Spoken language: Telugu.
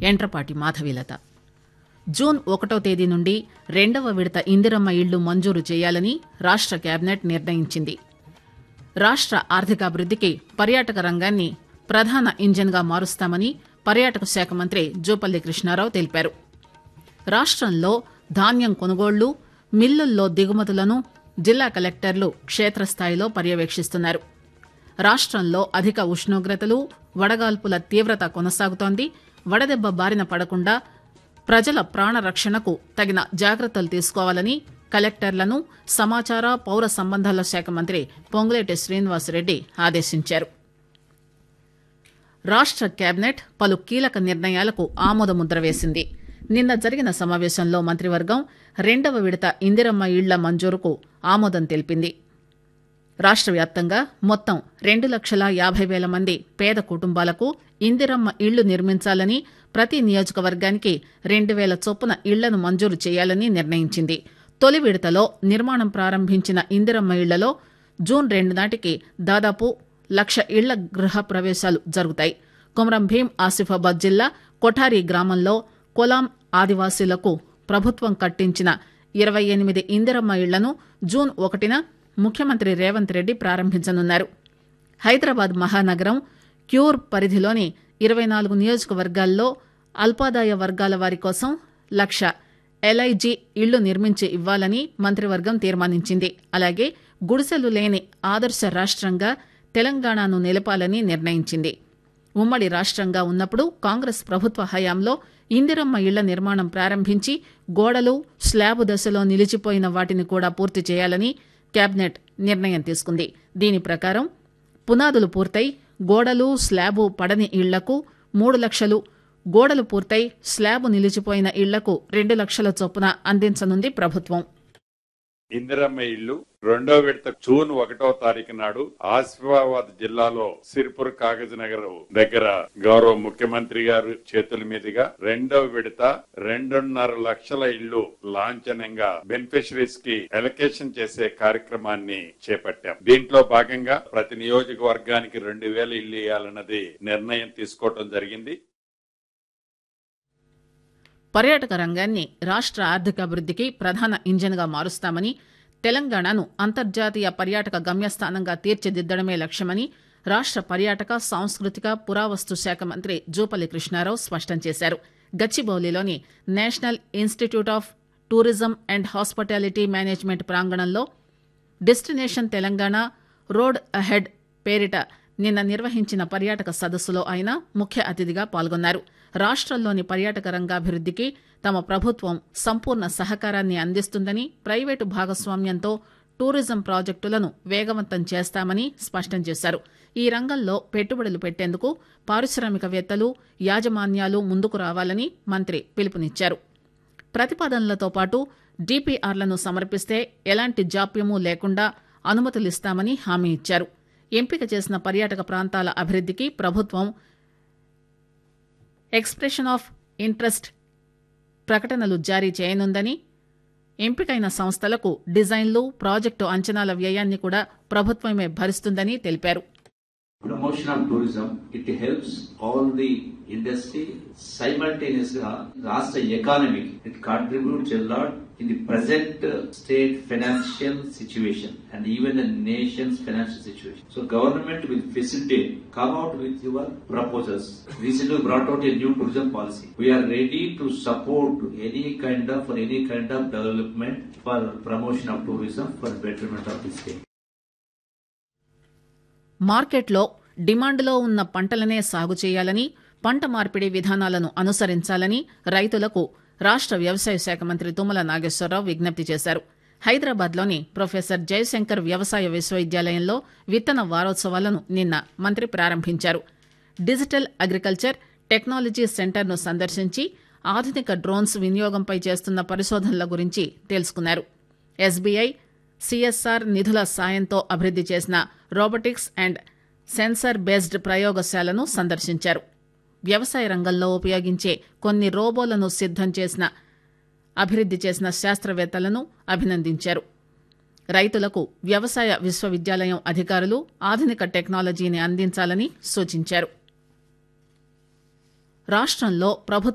ఎంట్రపాటి మాధవీలత జూన్ ఒకటో తేదీ నుండి రెండవ విడత ఇందిరమ్మ ఇళ్లు మంజూరు చేయాలని రాష్ట కేబినెట్ నిర్ణయించింది రాష్ట ఆర్థికాభివృద్దికి పర్యాటక రంగాన్ని ప్రధాన ఇంజన్గా మారుస్తామని పర్యాటక శాఖ మంత్రి జూపల్లి కృష్ణారావు తెలిపారు రాష్టంలో ధాన్యం కొనుగోళ్లు మిల్లుల్లో దిగుమతులను జిల్లా కలెక్టర్లు క్షేత్రస్థాయిలో పర్యవేక్షిస్తున్నారు రాష్టంలో అధిక ఉష్ణోగ్రతలు వడగాల్పుల తీవ్రత కొనసాగుతోంది వడదెబ్బ బారిన పడకుండా ప్రజల ప్రాణరక్షణకు తగిన జాగ్రత్తలు తీసుకోవాలని కలెక్టర్లను సమాచార పౌర సంబంధాల శాఖ మంత్రి పొంగులేటి శ్రీనివాసరెడ్డి ఆదేశించారు రాష్ట కేబినెట్ పలు కీలక నిర్ణయాలకు ఆమోదముద్ర వేసింది నిన్న జరిగిన సమావేశంలో మంత్రివర్గం రెండవ విడత ఇందిరమ్మ ఇళ్ల మంజూరుకు ఆమోదం తెలిపింది రాష్ట వ్యాప్తంగా మొత్తం రెండు లక్షల యాభై వేల మంది పేద కుటుంబాలకు ఇందిరమ్మ ఇళ్లు నిర్మించాలని ప్రతి నియోజకవర్గానికి రెండు వేల చొప్పున ఇళ్లను మంజూరు చేయాలని నిర్ణయించింది తొలి విడతలో నిర్మాణం ప్రారంభించిన ఇందిరమ్మ ఇళ్లలో జూన్ రెండు నాటికి దాదాపు లక్ష ఇళ్ల గృహ ప్రవేశాలు జరుగుతాయి కొమరం భీం ఆసిఫాబాద్ జిల్లా కొఠారి గ్రామంలో కొలాం ఆదివాసీలకు ప్రభుత్వం కట్టించిన ఇరవై ఎనిమిది ఇందిరమ్మ ఇళ్లను జూన్ ఒకటిన ముఖ్యమంత్రి రేవంత్ రెడ్డి ప్రారంభించనున్నారు హైదరాబాద్ మహానగరం క్యూర్ పరిధిలోని ఇరవై నాలుగు నియోజకవర్గాల్లో అల్పాదాయ వర్గాల వారి కోసం లక్ష ఎల్ఐజీ ఇళ్లు నిర్మించి ఇవ్వాలని మంత్రివర్గం తీర్మానించింది అలాగే గుడిసెలు లేని ఆదర్శ రాష్ట్రంగా తెలంగాణను నిలపాలని నిర్ణయించింది ఉమ్మడి రాష్ట్రంగా ఉన్నప్పుడు కాంగ్రెస్ ప్రభుత్వ హయాంలో ఇందిరమ్మ ఇళ్ల నిర్మాణం ప్రారంభించి గోడలు స్లాబ్ దశలో నిలిచిపోయిన వాటిని కూడా పూర్తి చేయాలని కేబినెట్ నిర్ణయం తీసుకుంది దీని ప్రకారం పునాదులు పూర్తయి గోడలు స్లాబు పడని ఇళ్లకు మూడు లక్షలు గోడలు పూర్తయి స్లాబు నిలిచిపోయిన ఇళ్లకు రెండు లక్షల చొప్పున అందించనుంది ప్రభుత్వం ఇందిరమ్మ ఇల్లు రెండో విడత జూన్ ఒకటో తారీఖు నాడు ఆసిఫాబాద్ జిల్లాలో సిర్పూర్ కాగజ్ నగర్ దగ్గర గౌరవ ముఖ్యమంత్రి గారు చేతుల మీదుగా రెండో విడత రెండున్నర లక్షల ఇల్లు లాంఛనంగా బెనిఫిషరీస్ కి ఎలకేషన్ చేసే కార్యక్రమాన్ని చేపట్టాం దీంట్లో భాగంగా ప్రతి నియోజకవర్గానికి రెండు వేల ఇల్లు ఇవ్వాలన్నది నిర్ణయం తీసుకోవడం జరిగింది పర్యాటక రంగాన్ని రాష్ట్ర ఆర్థికాభివృద్ధికి ప్రధాన ఇంజన్గా మారుస్తామని తెలంగాణను అంతర్జాతీయ పర్యాటక గమ్యస్థానంగా తీర్చిదిద్దడమే లక్ష్యమని రాష్ట్ర పర్యాటక సాంస్కృతిక పురావస్తు శాఖ మంత్రి జూపల్లి కృష్ణారావు స్పష్టం చేశారు గచ్చిబౌలిలోని national institute of tourism and hospitality management ప్రాంగణంలో డెస్టినేషన్ తెలంగాణ రోడ్ అహెడ్ పేరిట నిన్న నిర్వహించిన పర్యాటక సదస్సులో ఆయన ముఖ్య అతిథిగా పాల్గొన్నారు రాష్ట్రంలోని పర్యాటక రంగాభివృద్ధికి తమ ప్రభుత్వం సంపూర్ణ సహకారాన్ని అందిస్తుందని ప్రైవేటు భాగస్వామ్యంతో టూరిజం ప్రాజెక్టులను వేగవంతం చేస్తామని స్పష్టం చేశారు ఈ రంగంలో పెట్టుబడులు పెట్టేందుకు పారిశ్రామికవేత్తలు యాజమాన్యాలు ముందుకు రావాలని మంత్రి పిలుపునిచ్చారు ప్రతిపాదనలతో పాటు డిపిఆర్లను సమర్పిస్తే ఎలాంటి జాప్యమూ లేకుండా అనుమతులిస్తామని హామీ ఇచ్చారు ఎంపిక చేసిన పర్యాటక ప్రాంతాల అభివృద్ధికి ప్రభుత్వం ఎక్స్ప్రెషన్ ఆఫ్ ఇంట్రెస్ట్ ప్రకటనలు జారీ చేయనుందని ఎంపికైన సంస్థలకు డిజైన్లు ప్రాజెక్టు అంచనాల వ్యయాన్ని కూడా ప్రభుత్వమే భరిస్తుందని తెలిపారు promotion of tourism, it helps all the industry simultaneously రాష్ట్ర economy. It contributes a lot in the present uh, state financial situation and even the nation's financial situation. So government will facilitate, come out with your proposals. Recently we brought out a new tourism policy. We are ready to support any kind of, for any kind of development for promotion of tourism for betterment of the state. మార్కెట్లో డిమాండ్లో ఉన్న పంటలనే సాగు చేయాలని పంట మార్పిడి విధానాలను అనుసరించాలని రైతులకు రాష్ట వ్యవసాయ శాఖ మంత్రి తుమ్మల నాగేశ్వరరావు విజ్ఞప్తి చేశారు హైదరాబాద్లోని ప్రొఫెసర్ జయశంకర్ వ్యవసాయ విశ్వవిద్యాలయంలో విత్తన వారోత్సవాలను నిన్న మంత్రి ప్రారంభించారు డిజిటల్ అగ్రికల్చర్ టెక్నాలజీ సెంటర్ను సందర్శించి ఆధునిక డ్రోన్స్ వినియోగంపై చేస్తున్న పరిశోధనల గురించి తెలుసుకున్నారు ఎస్బీఐ సిఎస్ఆర్ నిధుల సాయంతో అభివృద్ది చేసిన రోబోటిక్స్ అండ్ సెన్సార్ బేస్డ్ ప్రయోగశాలను సందర్శించారు వ్యవసాయ రంగంలో ఉపయోగించే కొన్ని రోబోలను సిద్దం చేసిన అభివృద్ది చేసిన శాస్త్రవేత్తలను అభినందించారు రైతులకు వ్యవసాయ విశ్వవిద్యాలయం అధికారులు ఆధునిక టెక్నాలజీని అందించాలని సూచించారు రాష్ట్రంలో ప్రభుత్వ